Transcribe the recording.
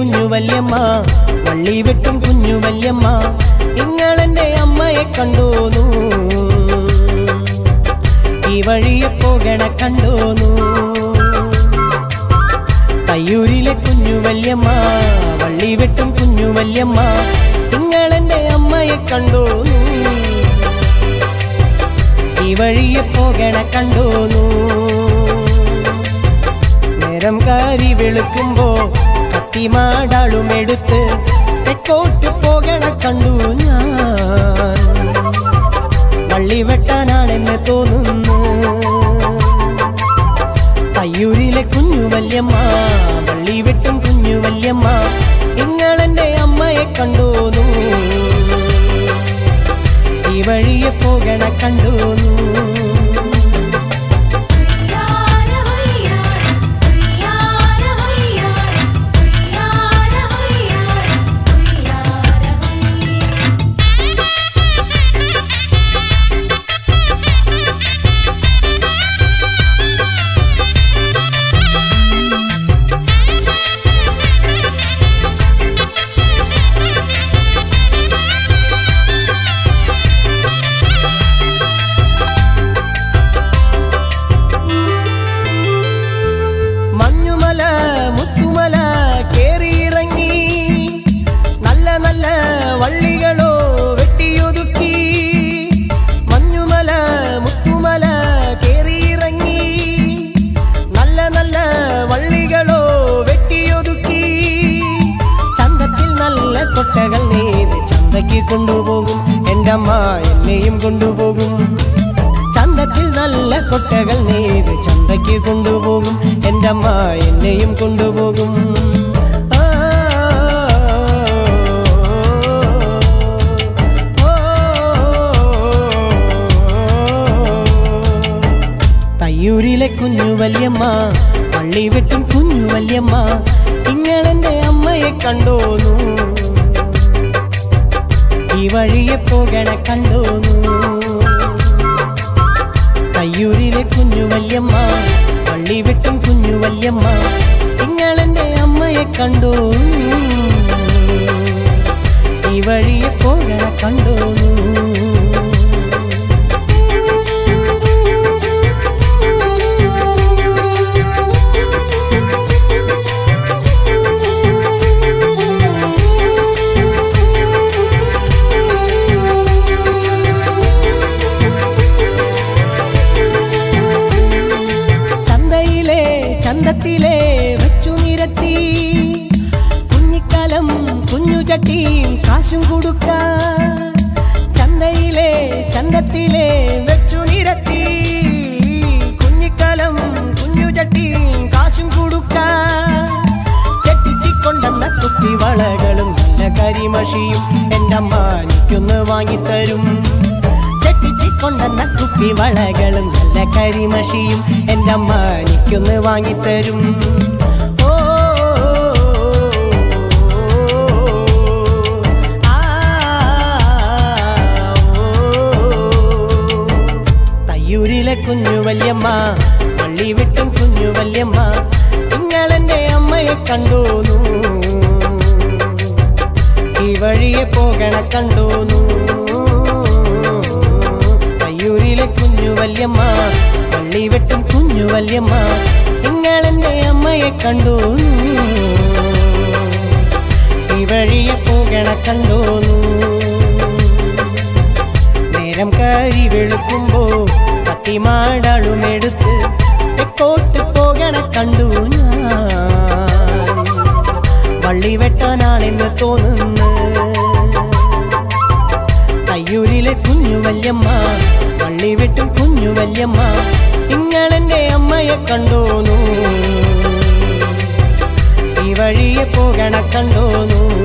കുഞ്ഞു വല്യമ്മ വള്ളി വെട്ടും കുഞ്ഞു വല്യമ്മ നിങ്ങളെന്റെ അമ്മയെ കണ്ടോന്നു ഈ വഴിയെ പോകണ കണ്ടോന്നു തയ്യൂരിലെ കുഞ്ഞു വല്യമ്മ വള്ളി വെട്ടും കുഞ്ഞു വല്യമ്മ നിങ്ങളെന്റെ അമ്മയെ കണ്ടോന്നു ഈ വഴിയെ പോകണ കണ്ടോന്നു നേരം കാരി വെളുക്കുമ്പോ കത്തിമാടാളും എടുത്ത് തെക്കോട്ട് പോകണ കണ്ടു ഞാൻ വള്ളി വെട്ടാനാണെന്ന് തോന്നുന്നു തയ്യൂരിലെ കുഞ്ഞു വല്യമ്മ വള്ളി വെട്ടും കുഞ്ഞു വല്യമ്മ നിങ്ങളെന്റെ അമ്മയെ കണ്ടോന്നു ഈ വഴിയെ പോകണ കണ്ടോന്നു ഹയ്യാര ഹയ്യാര ഹയ്യാര ഹയ്യാര ഹയ്യാര ഹയ്യാര ഹയ്യാര മഞ്ഞുമല മുത്തുമല കേറിയിറങ്ങി നല്ല നല്ല വള്ളികളോ വെട്ടിയൊതുക്കി മഞ്ഞുമല മുത്തുമല കേറിയിറങ്ങി നല്ല നല്ല വള്ളികളോ വെട്ടിയൊതുക്കി ചന്തത്തിൽ നല്ല കൊട്ടകൾ നെയ്ത് ചന്തയ്ക്ക് കൊണ്ടുപോകും എൻ്റെ അമ്മ എന്നെയും കൊണ്ടുപോകും ചന്തത്തിൽ നല്ല കൊട്ടകൾ നെയ്ത് ചന്തയ്ക്ക് കൊണ്ടുപോകും എൻ്റെ അമ്മ എന്നെയും കൊണ്ടുപോകും ആ, ഓ, തയ്യൂരിലെ കുഞ്ഞു വല്യമ്മ പള്ളി വെട്ടും കുഞ്ഞു വല്യമ്മ നിങ്ങളെന്റെ അമ്മയെ കണ്ടോന്നു ഈ വഴിയെ പോകണ കണ്ടോന്നു തയ്യൂരിലെ കുഞ്ഞു വല്യമ്മ പള്ളി വെട്ടും കുഞ്ഞു വല്യമ്മ നിങ്ങളെന്റെ അമ്മയെ കണ്ടോ ഈ വഴിയെ പോകണ കണ്ടോന്നു ചന്തയിലെ ചന്തത്തിലെ വെച്ചു നിരത്തി കുഞ്ഞിക്കലം കുഞ്ഞു ചട്ടിയും കാശും കൊടുക്ക ചന്തയിലെ ചന്തത്തിലെ വെച്ചു നിരത്തി കുഞ്ഞിക്കലം കുഞ്ഞു ചട്ടിയും കാശും കൊടുക്ക ചെട്ടിച്ചിക്കൊണ്ടെന്ന കുപ്പി വളകളും നല്ല കരിമഷിയും എൻ്റെ അമ്മ എനിക്കൊന്ന് വാങ്ങിത്തരും ചെട്ടിച്ചിക്കൊണ്ടെന്ന കുപ്പി വളകളും നല്ല കരിമഷിയും എൻ്റെ അമ്മ എനിക്കൊന്ന് വാങ്ങിത്തരും ഓ ആ, ഓ. തയ്യൂരിലെ കുഞ്ഞു വല്യമ്മ പള്ളി വിട്ടും കുഞ്ഞു വല്യമ്മ നിങ്ങളെന്റെ അമ്മയെ കണ്ടോന്നു ഈ വഴിയെ പോകണ കണ്ടോന്നു തയ്യൂരിലെ കുഞ്ഞു വല്യമ്മ പള്ളി വെട്ടും കുഞ്ഞു വല്യമ്മ നിങ്ങളെന്റെ അമ്മയെ കണ്ടോന്നു ഈ വഴിയെ പോകണ കണ്ടോന്നു നേരം കരി വെളുക്കുമ്പോ കത്തിമാടളും എടുത്ത് തെക്കോട്ട് പോകണ കണ്ടു ഞാൻ വള്ളി വെട്ടാനാണെന്ന് തോന്നുന്നു തയ്യൂരിലെ കുഞ്ഞു വല്യമ്മ വള്ളി വെട്ടും കുഞ്ഞു വല്യമ്മ നിങ്ങളെന്റെ അമ്മയെ കണ്ടോന്നു ഈ വഴിയെ പോകണ കണ്ടോന്നു